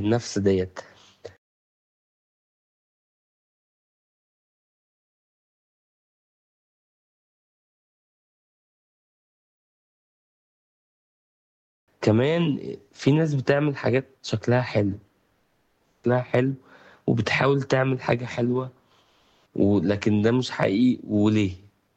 النفس ديت كمان في ناس بتعمل حاجات شكلها حلو شكلها حلو وبتحاول تعمل حاجة حلوة ولكن ده مش حقيقي وليه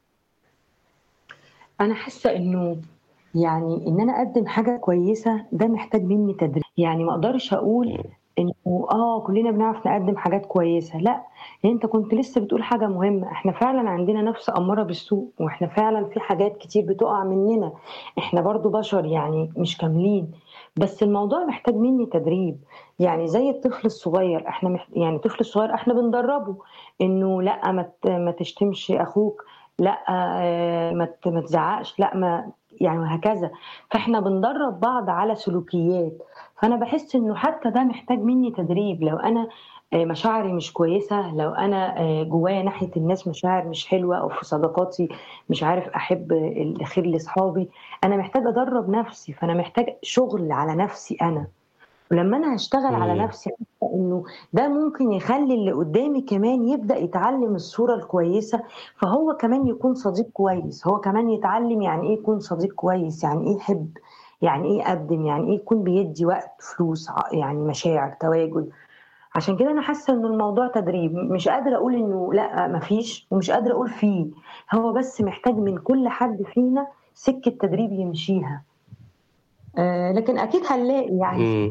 انا حاسه انه يعني ان انا اقدم حاجه كويسه ده محتاج مني تدريب يعني ما اقدرش اقول انه اه كلنا بنعرف نقدم حاجات كويسه لا يعني انت كنت لسه بتقول حاجه مهمه احنا فعلا عندنا نفس اماره بالسوء واحنا فعلا في حاجات كتير بتقع مننا احنا برضو بشر يعني مش كاملين بس الموضوع محتاج مني تدريب يعني زي الطفل الصغير احنا مح... يعني الطفل الصغير احنا بندربه انه لا ما ت- ما تشتمش اخوك لا آه، ما ت- ما تزعقش لا ما يعني وهكذا فاحنا بندرب بعض على سلوكيات فانا بحس انه حتى ده محتاج مني تدريب لو انا آه، مشاعري مش كويسه لو انا آه، جوايا ناحيه الناس مشاعر مش حلوه او في صداقاتي مش عارف احب الخير لاصحابي انا محتاج ادرب نفسي فانا محتاج شغل على نفسي انا ولما انا هشتغل على مم. نفسي حاسة انه ده ممكن يخلي اللي قدامي كمان يبدا يتعلم الصوره الكويسه فهو كمان يكون صديق كويس هو كمان يتعلم يعني ايه يكون صديق كويس يعني ايه يحب يعني ايه يقدم يعني ايه يكون بيدي وقت فلوس ع- يعني مشاعر تواجد عشان كده انا حاسه ان الموضوع تدريب مش قادره اقول انه لا مفيش ومش قادره اقول فيه هو بس محتاج من كل حد فينا سكه تدريب يمشيها آه لكن اكيد هنلاقي يعني مم.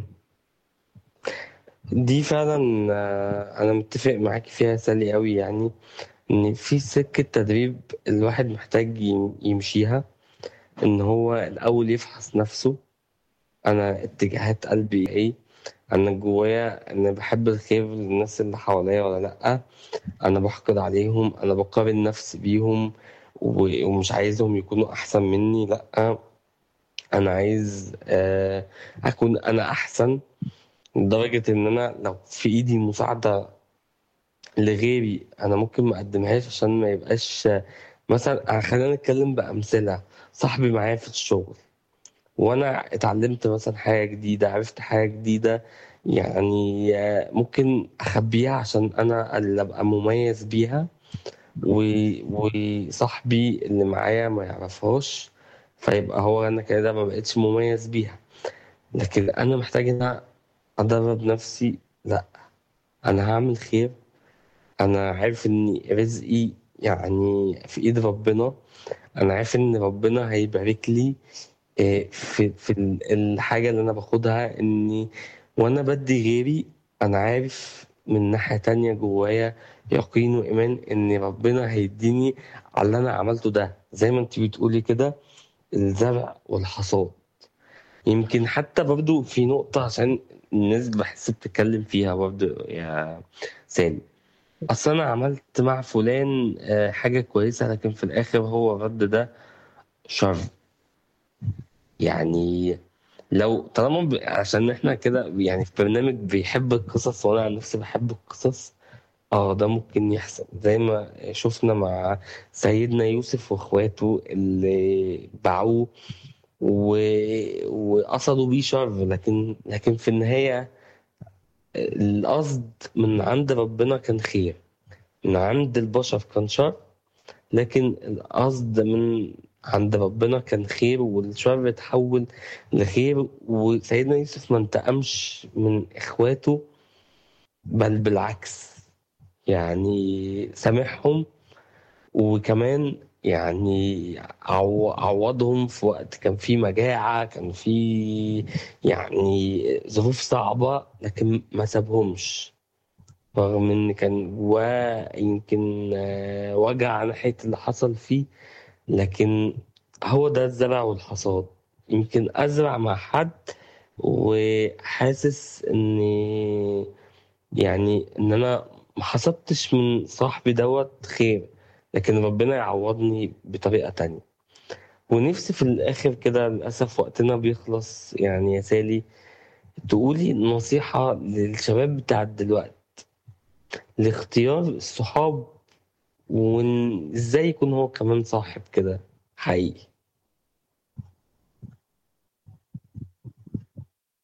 دي فعلا آه، انا متفق معاك فيها سالي قوي يعني ان في سكة تدريب الواحد محتاج يم- يمشيها ان هو الاول يفحص نفسه انا اتجاهات قلبي ايه انا جوايا انا بحب الخير للناس اللي حواليا ولا لا انا بحقد عليهم انا بقارن نفسي بيهم و- ومش عايزهم يكونوا احسن مني لا انا عايز آه، اكون انا احسن لدرجة ان انا لو في ايدي مساعدة لغيري انا ممكن ما اقدمهاش عشان ما يبقاش مثلا خلينا نتكلم بامثله صاحبي معايا في الشغل وانا اتعلمت مثلا حاجه جديده عرفت حاجه جديده يعني آه، ممكن اخبيها عشان انا اللي ابقى مميز بيها و- وصاحبي اللي معايا ما يعرفهاش فيبقى هو انا كده ما بقتش مميز بيها لكن انا محتاج ان أنا ادرب نفسي لا انا هعمل خير انا عارف ان رزقي يعني في ايد ربنا انا عارف ان ربنا هيبارك لي آه، في في ال- الحاجه اللي انا باخدها اني وانا بدي غيري انا عارف من ناحيه تانية جوايا يقين وايمان ان ربنا هيديني على اللي انا عملته ده زي ما انت بتقولي كده الزرع والحصاد يمكن حتى برضو في نقطة عشان الناس بحس بتتكلم فيها برضو يا سامي اصل انا عملت مع فلان آه، حاجه كويسه لكن في الاخر هو الرد ده شر يعني لو طالما ب... عشان احنا كده يعني في برنامج بيحب القصص وانا عن نفسي بحب القصص اه ده ممكن يحصل زي ما شفنا مع سيدنا يوسف واخواته اللي باعوه و... وقصدوا بيه شر لكن لكن في النهايه القصد من عند ربنا كان خير من عند البشر كان شر لكن القصد من عند ربنا كان خير والشر اتحول لخير وسيدنا يوسف ما انتقمش من اخواته بل بالعكس يعني سامحهم وكمان يعني عو- عوضهم في وقت كان في مجاعة كان في يعني ظروف صعبة لكن ما سابهمش رغم ان كان جواه يمكن آه، وجع ناحية اللي حصل فيه لكن هو ده الزرع والحصاد يمكن ازرع مع حد وحاسس ان يعني ان انا ما حصدتش من صاحبي دوت خير لكن ربنا يعوضني بطريقة تانية ونفسي في الاخر كده للاسف وقتنا بيخلص يعني يا سالي تقولي نصيحة للشباب بتاع دلوقتي لاختيار الصحاب وازاي يكون هو كمان صاحب كده حقيقي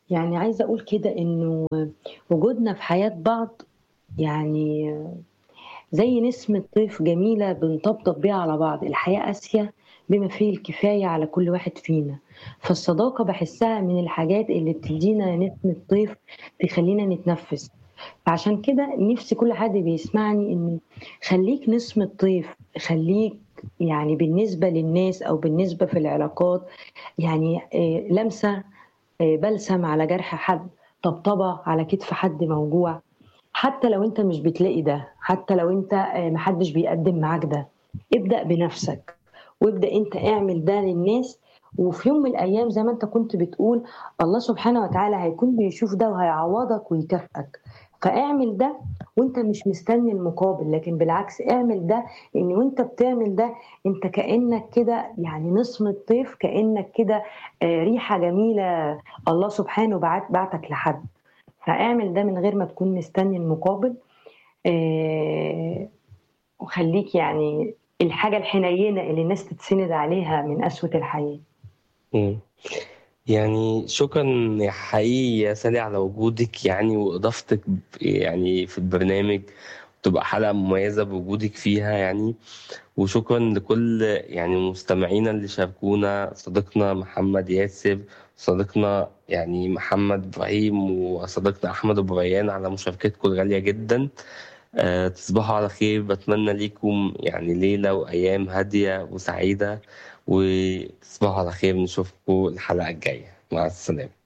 يعني عايزة أقول كده إنه وجودنا في حياة بعض يعني زي نسمة طيف جميلة بنطبطب بيها على بعض الحياة قاسية بما فيه الكفاية على كل واحد فينا فالصداقة بحسها من الحاجات اللي بتدينا نسمة طيف تخلينا نتنفس فعشان كده نفسي كل حد بيسمعني إنه خليك نسمة طيف خليك يعني بالنسبة للناس أو بالنسبة في العلاقات يعني آه، لمسة آه، بلسم على جرح حد طبطبة على كتف حد موجوع حتى لو انت مش بتلاقي ده حتى لو انت آه، محدش بيقدم معاك ده ابدأ بنفسك وابدأ انت اعمل ده للناس وفي يوم من الايام زي ما انت كنت بتقول الله سبحانه وتعالى هيكون بيشوف ده وهيعوضك ويكافئك فاعمل ده وانت مش مستني المقابل لكن بالعكس اعمل ده ان وانت بتعمل ده انت كانك كده يعني نسمة طيف كانك كده آه، ريحه جميله الله سبحانه بعت بعتك لحد فاعمل ده من غير ما تكون مستني المقابل آه، وخليك يعني الحاجه الحنينه اللي الناس تتسند عليها من قسوه الحياه مم. يعني شكرا يا حقيقي يا سالي على وجودك يعني وإضافتك ب- يعني في البرنامج تبقى حلقة مميزة بوجودك فيها يعني وشكرا لكل يعني مستمعينا اللي شاركونا صديقنا محمد ياسر صديقنا يعني محمد إبراهيم وصديقنا أحمد أبو ريان على مشاركتكم الغالية جدا أه تصبحوا على خير بتمنى ليكم يعني ليلة وأيام هادية وسعيدة وتصبحوا على خير نشوفكم الحلقة الجاية مع السلامة